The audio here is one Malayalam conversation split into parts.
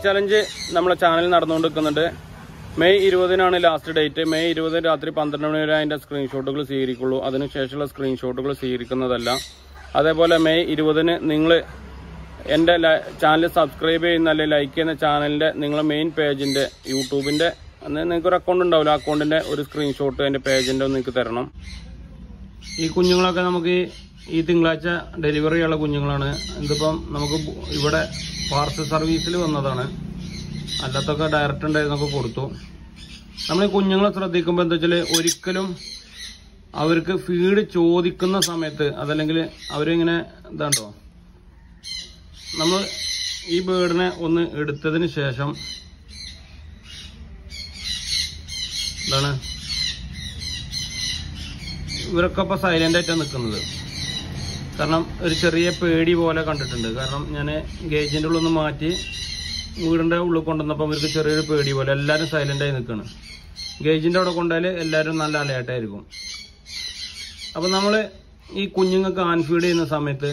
ചലഞ്ച് നമ്മളെ ചാനലിൽ നടന്നുകൊണ്ടിരിക്കുന്നുണ്ട് മെയ് ഇരുപതിനാണ് ലാസ്റ്റ് ഡേറ്റ് മെയ് ഇരുപത് രാത്രി പന്ത്രണ്ട് മണി വരെ അതിൻ്റെ സ്ക്രീൻഷോട്ടുകൾ സ്വീകരിക്കുള്ളൂ അതിനുശേഷമുള്ള സ്ക്രീൻഷോട്ടുകൾ സ്വീകരിക്കുന്നതല്ല അതേപോലെ മെയ് ഇരുപതിന് നിങ്ങൾ എൻ്റെ ചാനൽ സബ്സ്ക്രൈബ് ചെയ്യുന്ന അല്ലെങ്കിൽ ലൈക്ക് ചെയ്യുന്ന ചാനലിൻ്റെ നിങ്ങളെ മെയിൻ പേജിൻ്റെ യൂട്യൂബിൻ്റെ അന്ന് നിങ്ങൾക്ക് ഒരു അക്കൗണ്ട് ഉണ്ടാവില്ല ആ അക്കൗണ്ടിൻ്റെ ഒരു സ്ക്രീൻഷോട്ട് അതിൻ്റെ പേജിൻ്റെ ഒന്ന് നിങ്ങൾക്ക് തരണം ഈ കുഞ്ഞുങ്ങളൊക്കെ നമുക്ക് ഈ- ഈ തിങ്കളാഴ്ച ഡെലിവറി ചെയ്യാനുള്ള കുഞ്ഞുങ്ങളാണ് ഇതിപ്പം നമുക്ക് ഇവിടെ പാർസൽ സർവീസിൽ വന്നതാണ് അല്ലാത്തൊക്കെ ഡയറക്റ്റ് ഉണ്ടായിരുന്നൊക്കെ കൊടുത്തു നമ്മൾ ഈ കുഞ്ഞുങ്ങളെ ശ്രദ്ധിക്കുമ്പോൾ എന്താ വെച്ചാൽ ഒരിക്കലും അവർക്ക് ഫീഡ് ചോദിക്കുന്ന സമയത്ത് അതല്ലെങ്കിൽ അവരിങ്ങനെ ഇതാണ്ടോ നമ്മൾ ഈ ബേർഡിനെ ഒന്ന് എടുത്തതിന് ശേഷം എന്താണ് ഇവരൊക്കെ ഇപ്പൊ സൈലന്റ് ആയിട്ടാണ് നിൽക്കുന്നത് കാരണം ഒരു ചെറിയ പേടി പോലെ കണ്ടിട്ടുണ്ട് കാരണം ഞാൻ ഗേജിന്റെ ഉള്ളിൽ നിന്ന് മാറ്റി വീടിന്റെ ഉള്ളിൽ കൊണ്ടുവന്നപ്പോൾ ഇവർക്ക് ചെറിയൊരു പേടി പോലെ എല്ലാവരും സൈലന്റ് ആയി നിൽക്കുകയാണ് ഗേജിന്റെ അവിടെ കൊണ്ടാൽ എല്ലാവരും നല്ല അലയാട്ടായിരിക്കും അപ്പൊ നമ്മൾ ഈ കുഞ്ഞുങ്ങൾക്ക് ആൻഫീഡ് ചെയ്യുന്ന സമയത്ത്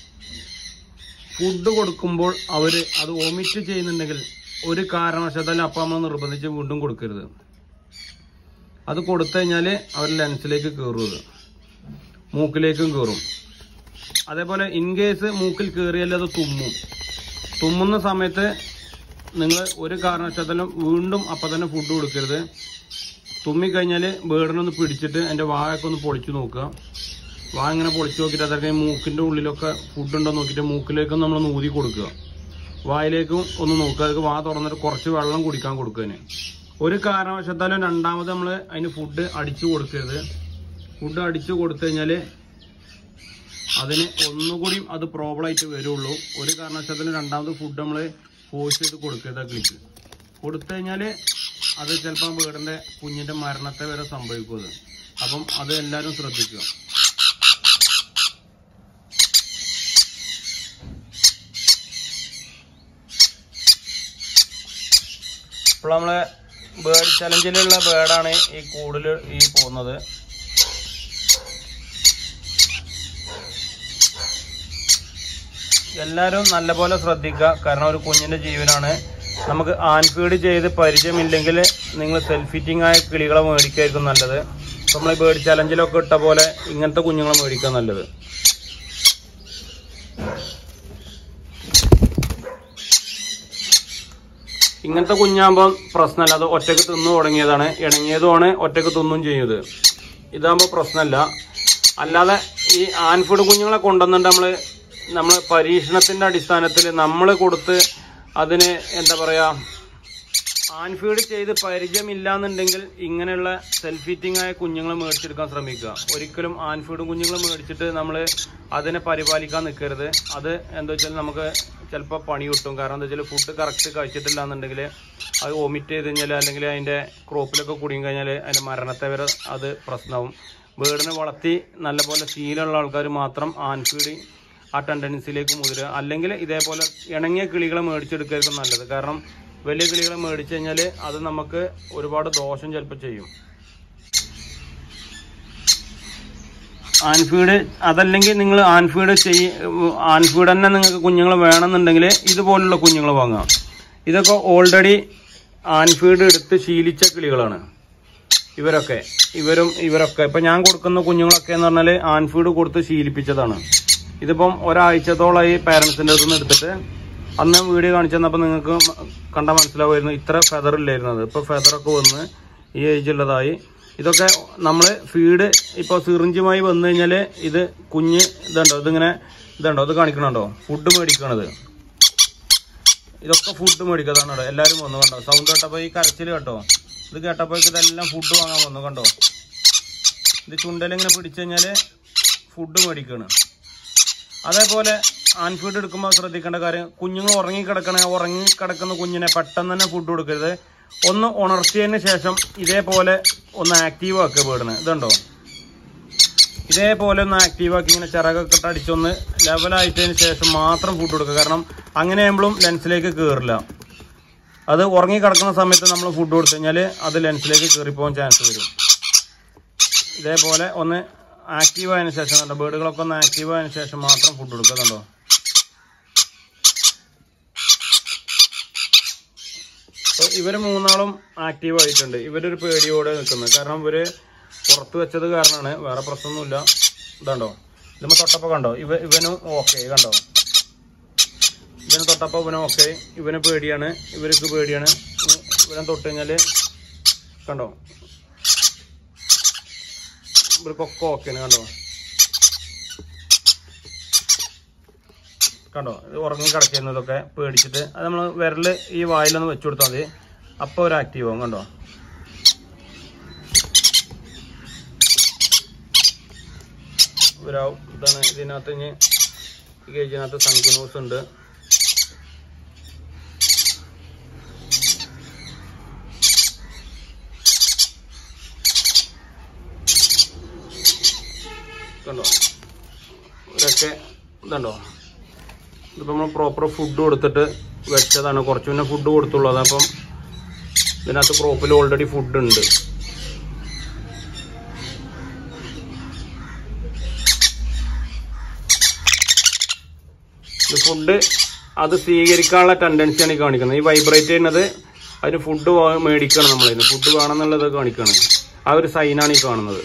ഫുഡ് കൊടുക്കുമ്പോൾ അവര് അത് ഒമിറ്റ് ചെയ്യുന്നുണ്ടെങ്കിൽ ഒരു കാരണവശാലും അപ്പം നമ്മൾ നിർബന്ധിച്ച് വീണ്ടും കൊടുക്കരുത് അത് കൊടുത്തു കഴിഞ്ഞാൽ അവർ ലെൻസിലേക്ക് കയറും അത് മൂക്കിലേക്കും കയറും അതേപോലെ ഇൻ കേസ് മൂക്കിൽ കയറിയാൽ അത് തുമ്മും തുമ്മുന്ന സമയത്ത് നിങ്ങൾ ഒരു കാരണവശാലും വീണ്ടും അപ്പം തന്നെ ഫുഡ് കൊടുക്കരുത് തുമ്മിക്കഴിഞ്ഞാൽ ബേർഡിനൊന്ന് പിടിച്ചിട്ട് അതിൻ്റെ വായൊക്കെ ഒന്ന് പൊളിച്ചു നോക്കുക വാ ഇങ്ങനെ പൊളിച്ചു നോക്കിയിട്ട് അതൊക്കെ മൂക്കിൻ്റെ ഉള്ളിലൊക്കെ ഫുഡ് ഉണ്ടോ നോക്കിയിട്ട് മൂക്കിലേക്കും നമ്മൾ ഊതി കൊടുക്കുക വായിലേക്കും ഒന്ന് നോക്കുക അതൊക്കെ വാ തുറന്നിട്ട് കുറച്ച് വെള്ളം കുടിക്കാൻ കൊടുക്കുക ഒരു കാരണവശാലും രണ്ടാമത് നമ്മൾ അതിന് ഫുഡ് അടിച്ചു കൊടുക്കരുത് ഫുഡ് അടിച്ചു കൊടുത്തു കഴിഞ്ഞാൽ അതിന് ഒന്നുകൂടിയും അത് പ്രോബ്ലം ആയിട്ട് വരുള്ളൂ ഒരു കാരണവശാലും രണ്ടാമത് ഫുഡ് നമ്മൾ ഫോഴ്സ് ചെയ്ത് കൊടുക്കരുത് ക്ലിക്ക് കൊടുത്തു കഴിഞ്ഞാൽ അത് ചിലപ്പോൾ വീടിൻ്റെ കുഞ്ഞിൻ്റെ മരണത്തെ വരെ സംഭവിക്കും അത് അപ്പം അത് എല്ലാവരും ശ്രദ്ധിക്കുക ഇപ്പോൾ നമ്മളെ ബേർഡ് ചലഞ്ചിലുള്ള ബേർഡാണ് ഈ കൂടുതൽ ഈ പോകുന്നത് എല്ലാവരും നല്ലപോലെ ശ്രദ്ധിക്കുക കാരണം ഒരു കുഞ്ഞിന്റെ ജീവനാണ് നമുക്ക് ആൻഫീഡ് ചെയ്ത് പരിചയമില്ലെങ്കിൽ നിങ്ങൾ സെൽഫ് ഫിറ്റിംഗ് ആയ കിളികളെ മേടിക്കായിരിക്കും നല്ലത് ഇപ്പം നമ്മൾ ഈ ബേർഡ് ചലഞ്ചിലൊക്കെ ഇട്ട പോലെ ഇങ്ങനത്തെ കുഞ്ഞുങ്ങളെ മേടിക്കാൻ നല്ലത് ഇങ്ങനത്തെ കുഞ്ഞാകുമ്പോൾ പ്രശ്നമല്ല അത് ഒറ്റക്ക് തിന്നു തുടങ്ങിയതാണ് ഇണങ്ങിയതുമാണ് ഒറ്റക്ക് തിന്നും ചെയ്യുന്നത് ഇതാകുമ്പോൾ പ്രശ്നമല്ല അല്ലാതെ ഈ ആൻഫീഡ് കുഞ്ഞുങ്ങളെ കൊണ്ടുവന്നിട്ട് നമ്മൾ നമ്മൾ പരീക്ഷണത്തിന്റെ അടിസ്ഥാനത്തിൽ നമ്മൾ കൊടുത്ത് അതിന് എന്താ പറയാ ആൻഫീഡ് ചെയ്ത് പരിചയമില്ലാന്നുണ്ടെങ്കിൽ ഇങ്ങനെയുള്ള സെൽഫ് ഫീറ്റിംഗ് ആയ കുഞ്ഞുങ്ങളെ മേടിച്ചെടുക്കാൻ ശ്രമിക്കുക ഒരിക്കലും ആൻഫീഡ് കുഞ്ഞുങ്ങളെ മേടിച്ചിട്ട് നമ്മൾ അതിനെ പരിപാലിക്കാൻ നിൽക്കരുത് അത് എന്താ വെച്ചാൽ നമുക്ക് ചിലപ്പോൾ പണി കിട്ടും കാരണം എന്താ വെച്ചാൽ ഫുഡ് കറക്റ്റ് കഴിച്ചിട്ടില്ല എന്നുണ്ടെങ്കിൽ അത് വോമിറ്റ് ചെയ്ത് കഴിഞ്ഞാൽ അല്ലെങ്കിൽ അതിൻ്റെ ക്രോപ്പിലൊക്കെ കുടുങ്ങി കഴിഞ്ഞാൽ അതിൻ്റെ മരണത്തെ വരെ അത് പ്രശ്നമാവും ബേർഡിനെ വളർത്തി നല്ലപോലെ ശീലമുള്ള ആൾക്കാർ മാത്രം ആൻഫീഡ് ആ ടെൻഡൻസിയിലേക്ക് മുതിരുക അല്ലെങ്കിൽ ഇതേപോലെ ഇണങ്ങിയ കിളികളെ മേടിച്ചെടുക്കുകയായിരിക്കും നല്ലത് കാരണം വലിയ കിളികളെ മേടിച്ചു കഴിഞ്ഞാൽ അത് നമുക്ക് ഒരുപാട് ദോഷം ചിലപ്പോൾ ചെയ്യും ആൻഫീഡ് അതല്ലെങ്കിൽ നിങ്ങൾ ആൻഫീഡ് ചെയ്യ ആൻഫീഡ് തന്നെ നിങ്ങൾക്ക് കുഞ്ഞുങ്ങൾ വേണമെന്നുണ്ടെങ്കിൽ ഇതുപോലുള്ള കുഞ്ഞുങ്ങൾ വാങ്ങാം ഇതൊക്കെ ഓൾറെഡി ആൻഫീഡ് എടുത്ത് ശീലിച്ച കിളികളാണ് ഇവരൊക്കെ ഇവരും ഇവരൊക്കെ ഇപ്പൊ ഞാൻ കൊടുക്കുന്ന കുഞ്ഞുങ്ങളൊക്കെ എന്ന് പറഞ്ഞാൽ ആൻഫീഡ് കൊടുത്ത് ശീലിപ്പിച്ചതാണ് ഇതിപ്പം ഒരാഴ്ചത്തോളമായി പാരന്റ്സിന്റെ അടുത്ത് നിന്ന് എടുത്തിട്ട് അന്ന് വീഡിയോ കാണിച്ചു തന്നപ്പോൾ നിങ്ങൾക്ക് കണ്ടാൽ മനസ്സിലാവുമായിരുന്നു ഇത്ര ഫെദർ ഇല്ലായിരുന്നത് ഇപ്പൊ ഫെദറൊക്കെ വന്ന് ഈ ഏജ് ഉള്ളതായി ഇതൊക്കെ നമ്മൾ ഫീഡ് ഇപ്പോൾ സിറിഞ്ചുമായി വന്നു കഴിഞ്ഞാൽ ഇത് കുഞ്ഞ് ഇതുണ്ടോ ഇതിങ്ങനെ ഇതുണ്ടോ ഇത് കാണിക്കണുണ്ടോ ഫുഡ് മേടിക്കണത് ഇതൊക്കെ ഫുഡ് മേടിക്കതാണ് കേട്ടോ എല്ലാവരും വന്നു കണ്ടോ സൗണ്ട് കേട്ടപ്പോൾ ഈ കരച്ചിൽ കേട്ടോ ഇത് കേട്ടപ്പോഴേക്ക് ഇതെല്ലാം ഫുഡ് വാങ്ങാൻ വന്നു കണ്ടോ ഇത് ചുണ്ടലിങ്ങനെ പിടിച്ചു കഴിഞ്ഞാൽ ഫുഡ് മേടിക്കാണ് അതേപോലെ ആൻഫീഡ് എടുക്കുമ്പോൾ ശ്രദ്ധിക്കേണ്ട കാര്യം കുഞ്ഞുങ്ങൾ ഉറങ്ങിക്കിടക്കണ ഉറങ്ങിക്കിടക്കുന്ന കുഞ്ഞിനെ പെട്ടെന്ന് തന്നെ ഫുഡ് കൊടുക്കരുത് ഒന്ന് ഉണർത്തിയതിന് ശേഷം ഇതേപോലെ ഒന്ന് ആക്റ്റീവ് ആക്കുക വീടിന് ഇതുണ്ടോ ഇതേപോലെ ഒന്ന് ആക്റ്റീവ് ആക്കി ഇങ്ങനെ ചിറകൊക്കെ ഇട്ട് അടിച്ചൊന്ന് ലെവലായിട്ടതിന് ശേഷം മാത്രം ഫുഡ് കൊടുക്കുക കാരണം അങ്ങനെ ആകുമ്പോഴും ലെൻസിലേക്ക് കയറില്ല അത് ഉറങ്ങി കിടക്കുന്ന സമയത്ത് നമ്മൾ ഫുഡ് കൊടുത്തു കഴിഞ്ഞാൽ അത് ലെൻസിലേക്ക് കയറിപ്പോകാൻ ചാൻസ് വരും ഇതേപോലെ ഒന്ന് ആക്റ്റീവ് ആയതിനു ശേഷം കണ്ടോ ബേർഡുകളൊക്കെ ഒന്ന് ആക്റ്റീവ് ആയതിനു ശേഷം മാത്രം ഫുഡ് കൊടുക്കുക കണ്ടോ ഇവര് മൂന്നാളും ആക്റ്റീവ് ആയിട്ടുണ്ട് ഇവരൊരു പേടിയോടെ നിൽക്കുന്നത് കാരണം ഇവര് പുറത്ത് വെച്ചത് കാരണമാണ് വേറെ പ്രശ്നമൊന്നുമില്ല ഇതുണ്ടോ ഇതുമ്പോ തൊട്ടപ്പോ കണ്ടോ ഇവ ഇവനും ഓക്കെ കണ്ടോ ഇവന് തൊട്ടപ്പോ ഇവനും ഓക്കെ ഇവന് പേടിയാണ് ഇവർക്ക് പേടിയാണ് ഇവ- ഇവനെ തൊട്ട് കഴിഞ്ഞാല് കണ്ടോ ഇവർക്കൊക്കെ ഓക്കെയാണ് കണ്ടോ കണ്ടോ ഇത് ഉറങ്ങി കിടക്കുന്നതൊക്കെ പേടിച്ചിട്ട് അത് നമ്മൾ വിരല് ഈ വായിലൊന്ന് വെച്ചു കൊടുത്താൽ മതി അപ്പോൾ ഒരു ആക്റ്റീവ് ആവും കണ്ടോ ഇവരാവും ഇതാണ് ഇതിനകത്ത് ഇനി ഈ കേജിനകത്ത് സൺകുനൂസ് ഉണ്ട് കണ്ടോ ഇവരൊക്കെ ഇതുണ്ടോ ഇതിപ്പോൾ നമ്മൾ പ്രോപ്പർ ഫുഡ് കൊടുത്തിട്ട് വെച്ചതാണ് കുറച്ച് മുന്നേ ഫുഡ് കൊടുത്തുള്ളൂ അതപ്പം ഇതിനകത്ത് ക്രോപ്പിൽ ഓൾറെഡി ഫുഡ് ഉണ്ട് ഇത് ഫുഡ് അത് സ്വീകരിക്കാനുള്ള ടെൻഡൻസിയാണ് ഈ കാണിക്കുന്നത് ഈ വൈബ്രേറ്റ് ചെയ്യുന്നത് അതിന് ഫുഡ് മേടിക്കണം നമ്മളതിന് ഫുഡ് വേണമെന്നുള്ളത് കാണിക്കണം ആ ഒരു സൈനാണ് ഈ കാണുന്നത്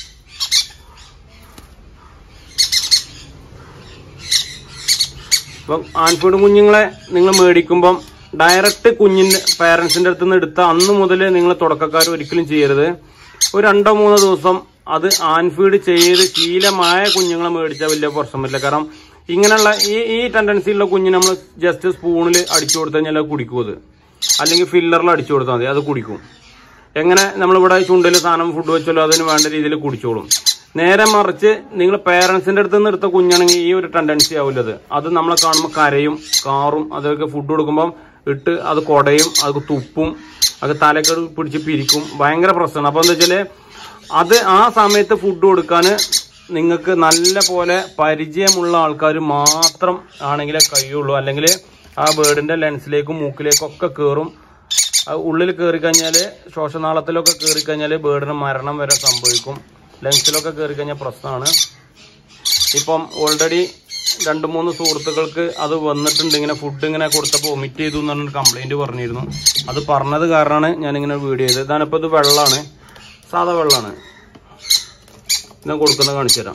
അപ്പം ആൺഫീഡ് കുഞ്ഞുങ്ങളെ നിങ്ങൾ മേടിക്കുമ്പം ഡയറക്റ്റ് കുഞ്ഞിന്റെ പേരൻസിന്റെ അടുത്ത് നിന്ന് എടുത്ത അന്ന് മുതൽ നിങ്ങൾ തുടക്കക്കാർ ഒരിക്കലും ചെയ്യരുത് ഒരു രണ്ടോ മൂന്നോ ദിവസം അത് ആൺഫീഡ് ചെയ്ത് ശീലമായ കുഞ്ഞുങ്ങളെ മേടിച്ചാൽ വലിയ പ്രശ്നം പറ്റില്ല കാരണം ഇങ്ങനെയുള്ള ഈ ഈ ടെൻഡൻസിയുള്ള കുഞ്ഞിന് നമ്മൾ ജസ്റ്റ് സ്പൂണിൽ അടിച്ചു കൊടുത്തു കഴിഞ്ഞാൽ അത് കുടിക്കും അത് അല്ലെങ്കിൽ ഫില്ലറിൽ അടിച്ചു കൊടുത്താൽ മതി അത് കുടിക്കും എങ്ങനെ നമ്മളിവിടെ ചുണ്ടിൽ സാധനം ഫുഡ് വെച്ചല്ലോ അതിന് വേണ്ട രീതിയിൽ കുടിച്ചോളും നേരെ മറിച്ച് നിങ്ങൾ പേരൻസിന്റെ അടുത്ത് നിന്ന് എടുത്ത കുഞ്ഞാണെങ്കിൽ ഈ ഒരു ടെൻഡൻസി ആവില്ലത് അത് നമ്മളെ കാണുമ്പോൾ കരയും കാറും അതൊക്കെ ഫുഡ് കൊടുക്കുമ്പം ഇട്ട് അത് കൊടയും അത് തുപ്പും അത് തലക്കെ പിടിച്ച് പിരിക്കും ഭയങ്കര പ്രശ്നമാണ് അപ്പൊ എന്താ വെച്ചാല് അത് ആ സമയത്ത് ഫുഡ് കൊടുക്കാൻ നിങ്ങൾക്ക് നല്ല പോലെ പരിചയമുള്ള ആൾക്കാർ മാത്രം ആണെങ്കിലേ കഴിയുള്ളൂ അല്ലെങ്കിൽ ആ ബേർഡിന്റെ ലെൻസിലേക്കും മൂക്കിലേക്കും ഒക്കെ കയറും അത് ഉള്ളിൽ കയറി കഴിഞ്ഞാല് ശ്വാസനാളത്തിലൊക്കെ കയറി കഴിഞ്ഞാല് ബേർഡിന് മരണം വരെ സംഭവിക്കും ലങ്സിലൊക്കെ കയറി കഴിഞ്ഞാൽ പ്രശ്നമാണ് ഇപ്പം ഓൾറെഡി രണ്ട് മൂന്ന് സുഹൃത്തുക്കൾക്ക് അത് വന്നിട്ടുണ്ട് ഇങ്ങനെ ഫുഡ് ഇങ്ങനെ കൊടുത്തപ്പോൾ ഒമിറ്റ് ചെയ്തു എന്ന് പറഞ്ഞൊരു കംപ്ലൈന്റ് പറഞ്ഞിരുന്നു അത് പറഞ്ഞത് കാരണമാണ് ഞാനിങ്ങനെ വീഡിയോ ചെയ്തത് ഇതാണിപ്പോൾ ഇത് വെള്ളമാണ് സാധാ വെള്ളമാണ് ഞാൻ കൊടുക്കുന്നത് കാണിച്ചു തരാം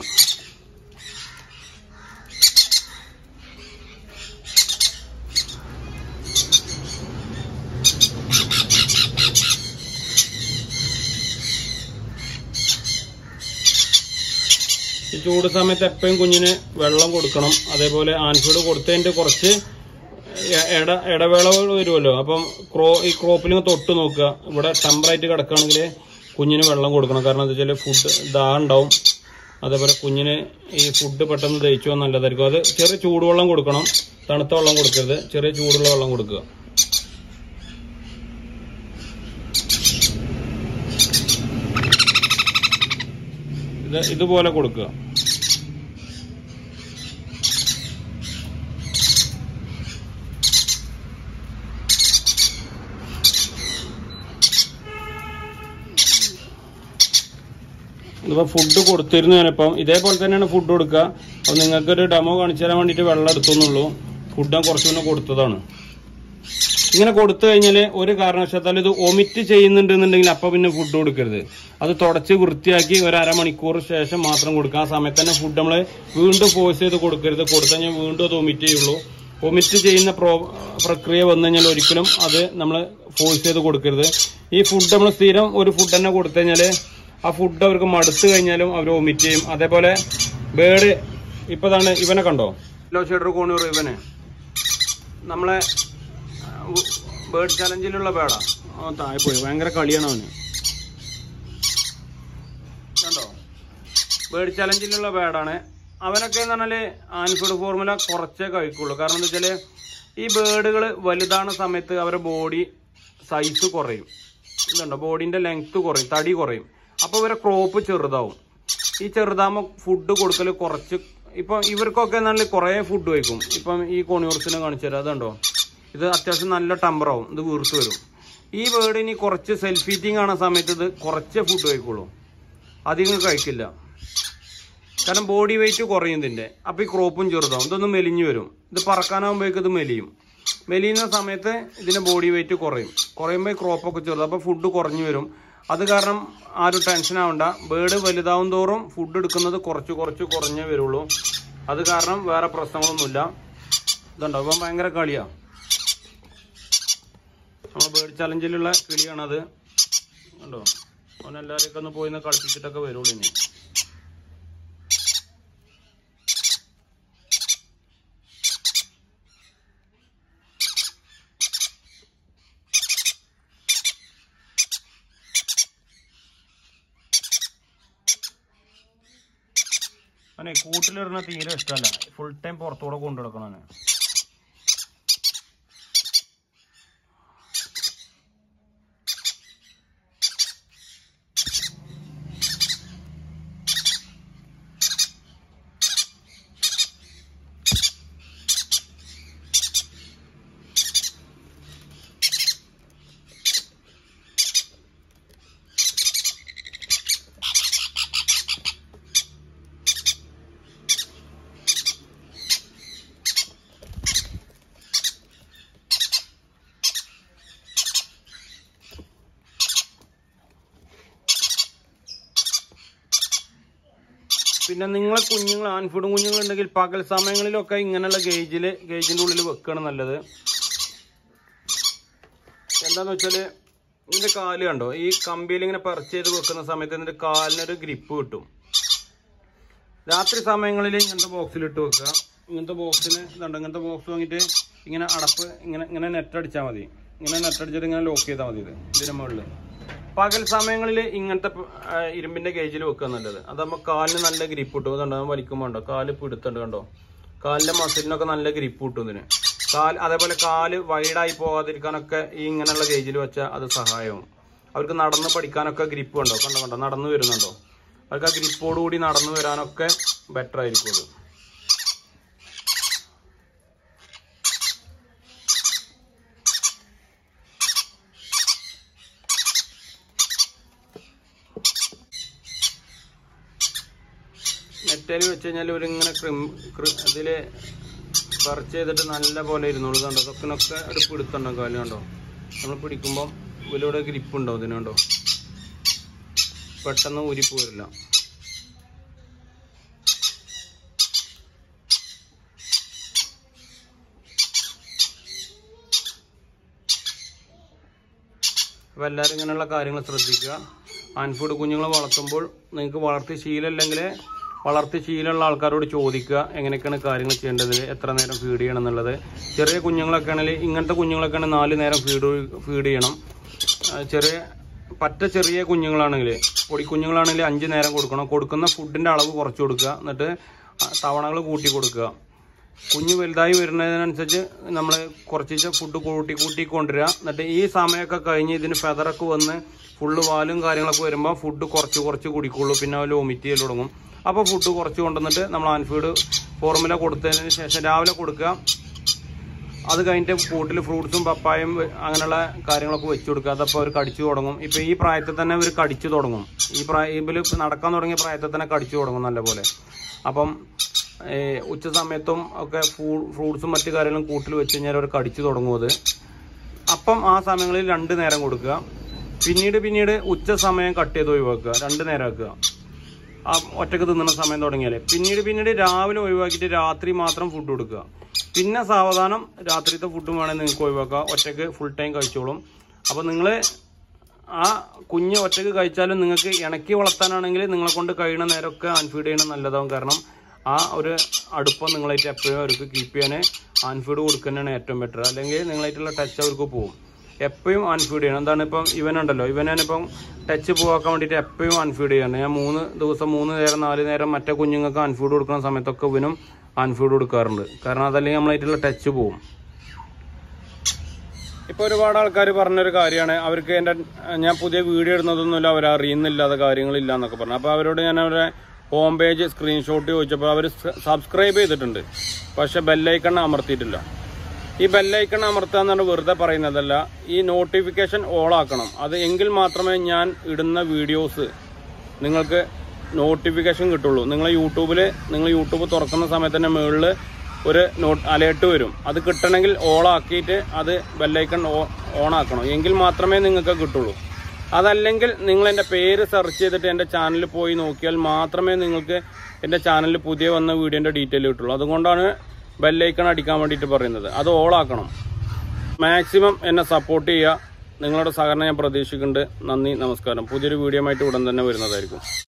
ഈ ചൂട് സമയത്ത് എപ്പോഴും കുഞ്ഞിന് വെള്ളം കൊടുക്കണം അതേപോലെ ആൻഫീഡ് കൊടുത്തതിന്റെ കുറച്ച് എ- ഇട ഇടവേളകൾ വരുമല്ലോ അപ്പം ക്രോ ഈ ക്രോപ്പിൽ തൊട്ട് നോക്കുക ഇവിടെ ടെമ്പറായിട്ട് കിടക്കുകയാണെങ്കിൽ കുഞ്ഞിന് വെള്ളം കൊടുക്കണം കാരണം എന്താ വെച്ചാൽ ഫുഡ് ദാഹം ഉണ്ടാവും അതേപോലെ കുഞ്ഞിന് ഈ ഫുഡ് പെട്ടെന്ന് ദഹിച്ചു പോകാൻ നല്ലതായിരിക്കും അത് ചെറിയ ചൂടുവെള്ളം കൊടുക്കണം തണുത്ത വെള്ളം കൊടുക്കരുത് ചെറിയ ചൂടുള്ള വെള്ളം കൊടുക്കുക ഇത് ഇതുപോലെ കൊടുക്കുക ഇതിപ്പോ ഫുഡ് കൊടുത്തിരുന്നു ഞാനിപ്പം ഇതേപോലെ തന്നെയാണ് ഫുഡ് കൊടുക്കുക അപ്പൊ നിങ്ങൾക്കൊരു ഡെമോ കാണിച്ചു തരാൻ വേണ്ടിയിട്ട് വെള്ളം എടുത്തുന്നുള്ളൂ ഫുഡ് ഞാൻ കുറച്ചു മുന്നേ കൊടുത്തതാണ് ഇങ്ങനെ കൊടുത്തു കഴിഞ്ഞാൽ ഒരു കാരണവശാലും ഇത് ഒമിറ്റ് ചെയ്യുന്നുണ്ടെന്നുണ്ടെങ്കിൽ അപ്പൊ പിന്നെ ഫുഡ് കൊടുക്കരുത് അത് തുടച്ച് വൃത്തിയാക്കി ഒരു അരമണിക്കൂർ ശേഷം മാത്രം കൊടുക്കുക ആ സമയത്ത് തന്നെ ഫുഡ് നമ്മൾ വീണ്ടും ഫോഴ്സ് ചെയ്ത് കൊടുക്കരുത് കൊടുത്തു കഴിഞ്ഞാൽ വീണ്ടും അത് ഒമിറ്റ് ചെയ്യുള്ളൂ ഒമിറ്റ് ചെയ്യുന്ന പ്രോ പ്രക്രിയ വന്നു കഴിഞ്ഞാൽ ഒരിക്കലും അത് നമ്മൾ ഫോഴ്സ് ചെയ്ത് കൊടുക്കരുത് ഈ ഫുഡ് നമ്മൾ സ്ഥിരം ഒരു ഫുഡ് തന്നെ കൊടുത്തു കഴിഞ്ഞാൽ ആ ഫുഡ് അവർക്ക് മടുത്തു കഴിഞ്ഞാലും അവർ ഒമിറ്റ് ചെയ്യും അതേപോലെ ബേഡ് ഇപ്പൊ ഇതാണ് ഇവനെ കണ്ടോ ലോ ഷെഡർ കോണൂർ ഇവനെ നമ്മളെ ബേർഡ് ചലഞ്ചിലുള്ള ബേഡാ അവൻ താഴെ പോയി ഭയങ്കര കളിയാണ് അവന് കണ്ടോ ബേർഡ് ചലഞ്ചിലുള്ള ബേഡാണ് അവനൊക്കെ എന്ന് പറഞ്ഞാല് ആൻഫീഡ് ഫോർമുല കുറച്ചേ കഴിക്കുള്ളൂ കാരണം എന്താ വെച്ചാല് ഈ ബേർഡുകൾ വലുതാണ സമയത്ത് അവരുടെ ബോഡി സൈസ് കുറയും ഇതുണ്ടോ ബോഡിന്റെ ലെങ്ത് കുറയും തടി കുറയും അപ്പൊ ഇവരെ ക്രോപ്പ് ചെറുതാവും ഈ ചെറുതാകുമ്പോൾ ഫുഡ് കൊടുക്കൽ കുറച്ച് ഇപ്പം ഇവർക്കൊക്കെ നല്ല കുറേ ഫുഡ് കഴിക്കും ഇപ്പം ഈ കോണിയൂർസിനെ കാണിച്ചു തരാം അതുണ്ടോ ഇത് അത്യാവശ്യം നല്ല ടെമ്പറാവും ഇത് വീർത്ത് വരും ഈ ബേർഡ് ഇനി കുറച്ച് സെൽഫ് ഈറ്റിംഗ് ആണ സമയത്ത് ഇത് കുറച്ചേ ഫുഡ് കഴിക്കുള്ളൂ അധികം കഴിക്കില്ല കാരണം ബോഡി വെയിറ്റ് കുറയും ഇതിന്റെ അപ്പൊ ഈ ക്രോപ്പും ചെറുതാവും ഇതൊന്നും മെലിഞ്ഞു വരും ഇത് പറക്കാനാകുമ്പോഴേക്കും ഇത് മെലിയും മെലിയുന്ന സമയത്ത് ഇതിന്റെ ബോഡി വെയിറ്റ് കുറയും കുറയുമ്പോൾ ക്രോപ്പൊക്കെ ചെറുത് അപ്പോൾ ഫുഡ് കുറഞ്ഞു വരും അത് കാരണം ആരും ടെൻഷൻ ആവണ്ട ബേർഡ് വലുതാവും തോറും ഫുഡ് എടുക്കുന്നത് കുറച്ച് കുറച്ച് കുറഞ്ഞേ വരുള്ളൂ അത് കാരണം വേറെ പ്രശ്നങ്ങളൊന്നുമില്ല ഇതുണ്ടോ ഇപ്പം ഭയങ്കര കളിയാ നമ്മൾ ബേർഡ് ചലഞ്ചിലുള്ള കിളിയാണത് കണ്ടോ അവൻ എല്ലാവരെയൊക്കെ ഒന്ന് പോയി ഒന്ന് കളിപ്പിച്ചിട്ടൊക്കെ വരുള്ളൂ ഇനി അവനെ കൂട്ടിലിടുന്ന തീരെ ഇഷ്ടമല്ല ഫുൾ ടൈം പുറത്തൂടെ കൊണ്ടു നടക്കണം പിന്നെ നിങ്ങളെ കുഞ്ഞുങ്ങൾ ആൺഫുഡും കുഞ്ഞുങ്ങളുണ്ടെങ്കിൽ പകൽ സമയങ്ങളിലൊക്കെ ഇങ്ങനെയുള്ള ഗേജിൽ ഗേജിന്റെ ഉള്ളിൽ വെക്കുകയാണ് നല്ലത് എന്താന്ന് വെച്ചാല് ഇതിന്റെ കാല് കണ്ടോ ഈ കമ്പിയിൽ ഇങ്ങനെ പറിച്ച് ചെയ്ത് വെക്കുന്ന സമയത്ത് ഇതിന്റെ കാലിനൊരു ഗ്രിപ്പ് കിട്ടും രാത്രി സമയങ്ങളിൽ ഇങ്ങനത്തെ ബോക്സിൽ ഇട്ട് വെക്കുക ഇങ്ങനത്തെ ബോക്സിന് ഇതുണ്ട് ഇങ്ങനത്തെ ബോക്സ് വാങ്ങിയിട്ട് ഇങ്ങനെ അടപ്പ് ഇങ്ങനെ ഇങ്ങനെ നെറ്റ് അടിച്ചാൽ മതി ഇങ്ങനെ നെറ്റ് അടിച്ചിട്ട് ഇങ്ങനെ ലോക്ക് ചെയ്താൽ മതി ഇത് ഇതിന്റെ മുകളിൽ പകൽ സമയങ്ങളിൽ ഇങ്ങനത്തെ പ- ആ, ഇരുമ്പിന്റെ ഗേജിൽ വെക്കുക നല്ലത് അതാകുമ്പോൾ കാലിന് നല്ല ഗ്രിപ്പ് കിട്ടും അതുണ്ടോ വലിക്കുമ്പോൾ ഉണ്ടോ കാല് പിടുത്തുണ്ട് കണ്ടോ കാലിന്റെ മസിലിനൊക്കെ നല്ല ഗ്രിപ്പ് കിട്ടും ഇതിന് കാൽ അതേപോലെ കാല് വൈഡായി പോകാതിരിക്കാനൊക്കെ ഈ ഇങ്ങനെയുള്ള ഗേജിൽ വെച്ചാൽ അത് സഹായവും അവർക്ക് നടന്ന് പഠിക്കാനൊക്കെ ഗ്രിപ്പ് കണ്ടോ കണ്ടോ കണ്ടോ നടന്നു വരുന്നുണ്ടോ അവർക്ക് ആ ഗ്രിപ്പോട് കൂടി നടന്നു വരാനൊക്കെ ബെറ്റർ ആയിരിക്കും അത് നെറ്റയിൽ വെച്ച് കഴിഞ്ഞാൽ ഒരു ഇങ്ങനെ ക്രിം ഇതിൽ പറിച്ച് ചെയ്തിട്ട് നല്ല പോലെ ഇരുന്നോളൂ കണ്ടോ തൊക്കിനൊക്കെ ഒരു പിടുത്തുണ്ടോ കാല് കണ്ടോ നമ്മൾ പിടിക്കുമ്പം ഇതിലൂടെ ഗ്രിപ്പ് ഉണ്ടോ ഇതിനുണ്ടോ പെട്ടെന്ന് ഊരിപ്പ് വരില്ല അപ്പോൾ എല്ലാവരും ഇങ്ങനെയുള്ള കാര്യങ്ങൾ ശ്രദ്ധിക്കുക ആൻഫുഡ് കുഞ്ഞുങ്ങളെ വളർത്തുമ്പോൾ നിങ്ങൾക്ക് വളർത്തി ശീലമില്ലെങ്കിൽ വളർത്തി ശീലമുള്ള ആൾക്കാരോട് ചോദിക്കുക എങ്ങനെയൊക്കെയാണ് കാര്യങ്ങൾ ചെയ്യേണ്ടത് എത്ര നേരം ഫീഡ് ചെയ്യണം എന്നുള്ളത് ചെറിയ കുഞ്ഞുങ്ങളൊക്കെ ആണെങ്കിൽ ഇങ്ങനത്തെ കുഞ്ഞുങ്ങളൊക്കെ ആണെങ്കിൽ നാല് നേരം ഫീഡ് ഫീഡ് ചെയ്യണം ആ, ചെറിയ പറ്റ ചെറിയ കുഞ്ഞുങ്ങളാണെങ്കിൽ പൊടി കുഞ്ഞുങ്ങളാണെങ്കിൽ അഞ്ച് നേരം കൊടുക്കണം കൊടുക്കുന്ന ഫുഡിൻ്റെ അളവ് കുറച്ച് കൊടുക്കുക എന്നിട്ട് തവണകൾ കൂട്ടി കൊടുക്കുക കുഞ്ഞ് വലുതായി വരുന്നതിനനുസരിച്ച് നമ്മൾ കുറച്ച് ഫുഡ് കൂട്ടി കൂട്ടി കൊണ്ടുവരിക എന്നിട്ട് ഈ സമയമൊക്കെ കഴിഞ്ഞ് ഇതിന് ഫെദറൊക്കെ വന്ന് ഫുള്ള് പാലും കാര്യങ്ങളൊക്കെ വരുമ്പോൾ ഫുഡ് കുറച്ച് കുറച്ച് കുടിക്കുള്ളൂ പിന്നെ അതിൽ വൊമിറ്റ് ചെയ്യൽ തുടങ്ങും അപ്പോൾ ഫുഡ് കുറച്ച് കൊണ്ടുവന്നിട്ട് നമ്മൾ ആൻഫീഡ് ഫോർമുല കൊടുത്തതിന് ശേഷം രാവിലെ കൊടുക്കുക അത് കഴിഞ്ഞിട്ട് കൂട്ടിൽ ഫ്രൂട്ട്സും പപ്പായും വെ- അങ്ങനെയുള്ള കാര്യങ്ങളൊക്കെ വെച്ച് കൊടുക്കുക അതപ്പോൾ അവർ കടിച്ചു തുടങ്ങും ഇപ്പം ഈ പ്രായത്തിൽ തന്നെ അവർ കടിച്ചു തുടങ്ങും ഈ പ്രായ ഇവർ നടക്കാൻ തുടങ്ങിയ പ്രായത്തിൽ തന്നെ കടിച്ചു തുടങ്ങും നല്ലപോലെ അപ്പം ഏ, ഉച്ച സമയത്തും ഒക്കെ ഫ്രൂട്ട്സും മറ്റു കാര്യങ്ങളും കൂട്ടിൽ വെച്ച് കഴിഞ്ഞാൽ അവർ കടിച്ചു തുടങ്ങും അത് അപ്പം ആ സമയങ്ങളിൽ രണ്ട് നേരം കൊടുക്കുക പിന്നീട് പിന്നീട് ഉച്ച സമയം കട്ട് ചെയ്ത് ഒഴിവാക്കുക രണ്ട് നേരം ആക്കുക ആ ഒറ്റക്ക് തിന്നുന്ന സമയം തുടങ്ങിയാൽ പിന്നീട് പിന്നീട് രാവിലെ ഒഴിവാക്കിയിട്ട് രാത്രി മാത്രം ഫുഡ് കൊടുക്കുക പിന്നെ സാവധാനം രാത്രിത്തെ ഫുഡും വേണമെങ്കിൽ നിങ്ങൾക്ക് ഒഴിവാക്കുക ഒറ്റക്ക് ഫുൾ ടൈം കഴിച്ചോളും അപ്പോൾ നിങ്ങൾ ആ കുഞ്ഞ് ഒറ്റക്ക് കഴിച്ചാലും നിങ്ങൾക്ക് ഇണക്കി വളർത്താനാണെങ്കിൽ നിങ്ങളെ കൊണ്ട് കഴിയുന്ന നേരമൊക്കെ അൺഫീഡ് ചെയ്യണം നല്ലതാവും കാരണം ആ ഒരു അടുപ്പം നിങ്ങളായിട്ട് എപ്പോഴും അവർക്ക് കീപ്പ് ചെയ്യാൻ അൺഫീഡ് കൊടുക്കുന്നതാണ് ഏറ്റവും ബെറ്റർ അല്ലെങ്കിൽ നിങ്ങളായിട്ടുള്ള ടച്ച് അവർക്ക് പോകും എപ്പോഴും അൺഫീഡ് ചെയ്യണം എന്താണ് ഇപ്പം ഇവനുണ്ടല്ലോ ഇവനാണിപ്പം ടച്ച് പോകാൻ വേണ്ടിയിട്ട് എപ്പോഴും അൺഫീഡ് ചെയ്യണം ഞാൻ മൂന്ന് ദിവസം മൂന്ന് നേരം നാല് നേരം മറ്റേ കുഞ്ഞുങ്ങൾക്ക് അൺഫീഡ് കൊടുക്കുന്ന സമയത്തൊക്കെ ഇവനും അൺഫീഡ് കൊടുക്കാറുണ്ട് കാരണം അതല്ലെങ്കിൽ നമ്മളായിട്ടുള്ള ടച്ച് പോകും ഇപ്പൊ ഒരുപാട് ആൾക്കാർ പറഞ്ഞൊരു കാര്യമാണ് അവർക്ക് എന്റെ ഞാൻ പുതിയ വീഡിയോ ഇടുന്നതൊന്നുമില്ല അവർ അറിയുന്നില്ലാത്ത കാര്യങ്ങളില്ല എന്നൊക്കെ പറഞ്ഞു അപ്പൊ അവരോട് ഞാൻ അവരുടെ ഹോം പേജ് സ്ക്രീൻഷോട്ട് ചോദിച്ചപ്പോൾ അവർ സബ്സ്ക്രൈബ് ചെയ്തിട്ടുണ്ട് പക്ഷെ ബെല്ലൈക്കൺ അമർത്തിയിട്ടില്ല ഈ ബെല്ലൈക്കൺ അമർത്തുക എന്ന് പറഞ്ഞാൽ വെറുതെ പറയുന്നതല്ല ഈ നോട്ടിഫിക്കേഷൻ ഓൾ ആക്കണം അത് എങ്കിൽ മാത്രമേ ഞാൻ ഇടുന്ന വീഡിയോസ് നിങ്ങൾക്ക് നോട്ടിഫിക്കേഷൻ കിട്ടുള്ളൂ നിങ്ങൾ യൂട്യൂബിൽ നിങ്ങൾ യൂട്യൂബ് തുറക്കുന്ന സമയത്ത് തന്നെ മുകളിൽ ഒരു നോട്ട് അലേർട്ട് വരും അത് കിട്ടണമെങ്കിൽ ഓളാക്കിയിട്ട് അത് ബെല്ലൈക്കൺ ഓൺ ആക്കണം എങ്കിൽ മാത്രമേ നിങ്ങൾക്ക് കിട്ടുള്ളൂ അതല്ലെങ്കിൽ നിങ്ങൾ എൻ്റെ പേര് സെർച്ച് ചെയ്തിട്ട് എൻ്റെ ചാനലിൽ പോയി നോക്കിയാൽ മാത്രമേ നിങ്ങൾക്ക് എൻ്റെ ചാനലിൽ പുതിയ വന്ന വീഡിയോൻ്റെ ഡീറ്റെയിൽ കിട്ടുള്ളൂ അതുകൊണ്ടാണ് ബെല്ലൈക്കൺ അടിക്കാൻ വേണ്ടിയിട്ട് പറയുന്നത് അത് ഓളാക്കണം മാക്സിമം എന്നെ സപ്പോർട്ട് ചെയ്യുക നിങ്ങളുടെ സഹകരണം ഞാൻ പ്രതീക്ഷിക്കുന്നുണ്ട് നന്ദി നമസ്കാരം പുതിയൊരു വീഡിയോ ആയിട്ട് ഉടൻ തന്നെ വരുന്നതായിരിക്കും